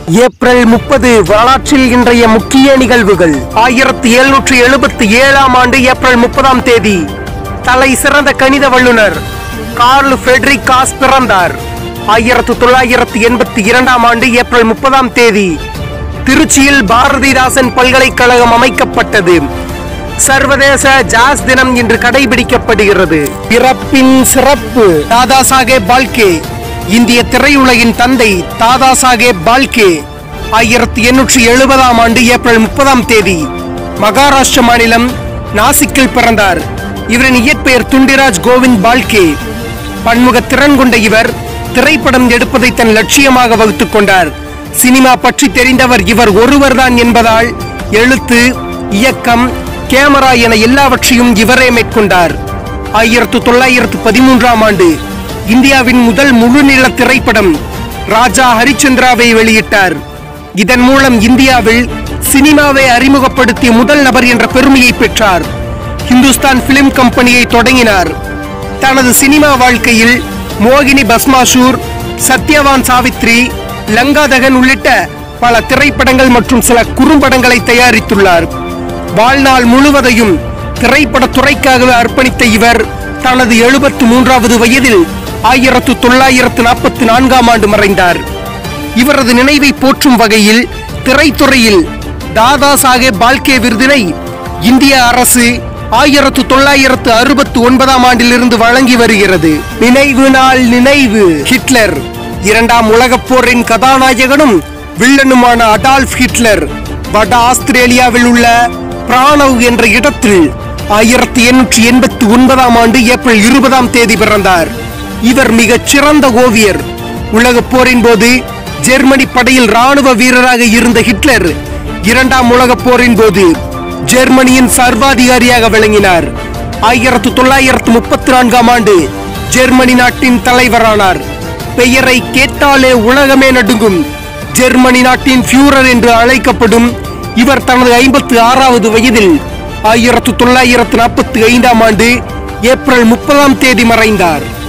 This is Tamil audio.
ஏப்ரல் முப்பது வரலாற்றில் இன்றைய முக்கிய நிகழ்வுகள் ஆயிரத்தி எழுநூற்றி எழுபத்தி ஏழாம் ஆண்டு ஏப்ரல் முப்பதாம் தேதி தலை சிறந்த கணித வல்லுனர் கார்ல் ஃபெட்ரிக் காஸ் பிறந்தார் ஆயிரத்து தொள்ளாயிரத்து எண்பத்தி இரண்டாம் ஆண்டு ஏப்ரல் முப்பதாம் தேதி திருச்சியில் பாரதிதாசன் பல்கலைக்கழகம் அமைக்கப்பட்டது சர்வதேச ஜாஸ் தினம் இன்று கடைபிடிக்கப்படுகிறது பிறப்பின் சிறப்பு தாதா சாஹேப் பால்கே இந்திய திரையுலகின் தந்தை தாதா சாஹேப் பால்கே ஆயிரத்தி எண்ணூற்றி எழுபதாம் ஆண்டு ஏப்ரல் முப்பதாம் தேதி மகாராஷ்டிர மாநிலம் நாசிக்கில் பிறந்தார் இவரின் இயற்பெயர் துண்டிராஜ் கோவிந்த் பால்கே பன்முக திறன் கொண்ட இவர் திரைப்படம் எடுப்பதை தன் லட்சியமாக வகுத்துக் கொண்டார் சினிமா பற்றி தெரிந்தவர் இவர் ஒருவர்தான் என்பதால் எழுத்து இயக்கம் கேமரா என எல்லாவற்றையும் இவரே மேற்கொண்டார் ஆயிரத்து தொள்ளாயிரத்து பதிமூன்றாம் ஆண்டு இந்தியாவின் முதல் முழுநீள திரைப்படம் ராஜா ஹரிச்சந்திராவை வெளியிட்டார் இதன் மூலம் இந்தியாவில் சினிமாவை அறிமுகப்படுத்திய முதல் நபர் என்ற பெருமையை பெற்றார் ஹிந்துஸ்தான் பிலிம் கம்பெனியை தொடங்கினார் தனது சினிமா வாழ்க்கையில் மோகினி பஸ்மாசூர் சத்யவான் சாவித்ரி லங்காதகன் உள்ளிட்ட பல திரைப்படங்கள் மற்றும் சில குறும்படங்களை தயாரித்துள்ளார் வாழ்நாள் முழுவதையும் திரைப்படத் துறைக்காகவே அர்ப்பணித்த இவர் தனது எழுபத்து மூன்றாவது வயதில் ஆயிரத்து தொள்ளாயிரத்து நாற்பத்தி நான்காம் ஆண்டு மறைந்தார் இவரது நினைவை போற்றும் வகையில் திரைத்துறையில் தாதா சாஹேப் பால்கே விருதினை இந்திய அரசு ஆயிரத்து தொள்ளாயிரத்து அறுபத்து ஒன்பதாம் ஆண்டிலிருந்து வழங்கி வருகிறது நினைவு நாள் நினைவு ஹிட்லர் இரண்டாம் உலகப் போரின் கதாநாயகனும் வில்லனுமான அடால்ஃப் ஹிட்லர் வட ஆஸ்திரேலியாவில் உள்ள பிரானவ் என்ற இடத்தில் ஆயிரத்தி எண்ணூற்றி எண்பத்தி ஒன்பதாம் ஆண்டு ஏப்ரல் இருபதாம் தேதி பிறந்தார் இவர் மிகச் சிறந்த ஓவியர் உலகப் போரின் போது ஜெர்மனி படையில் ராணுவ வீரராக இருந்த ஹிட்லர் இரண்டாம் உலகப் போரின் போது ஜெர்மனியின் சர்வாதிகாரியாக விளங்கினார் ஆயிரத்து தொள்ளாயிரத்து முப்பத்தி நான்காம் ஆண்டு ஜெர்மனி நாட்டின் தலைவரானார் பெயரை கேட்டாலே உலகமே நடுங்கும் ஜெர்மனி நாட்டின் ஃபியூரர் என்று அழைக்கப்படும் இவர் தனது ஐம்பத்து ஆறாவது வயதில் ஆயிரத்து தொள்ளாயிரத்து நாற்பத்தி ஐந்தாம் ஆண்டு ஏப்ரல் முப்பதாம் தேதி மறைந்தார்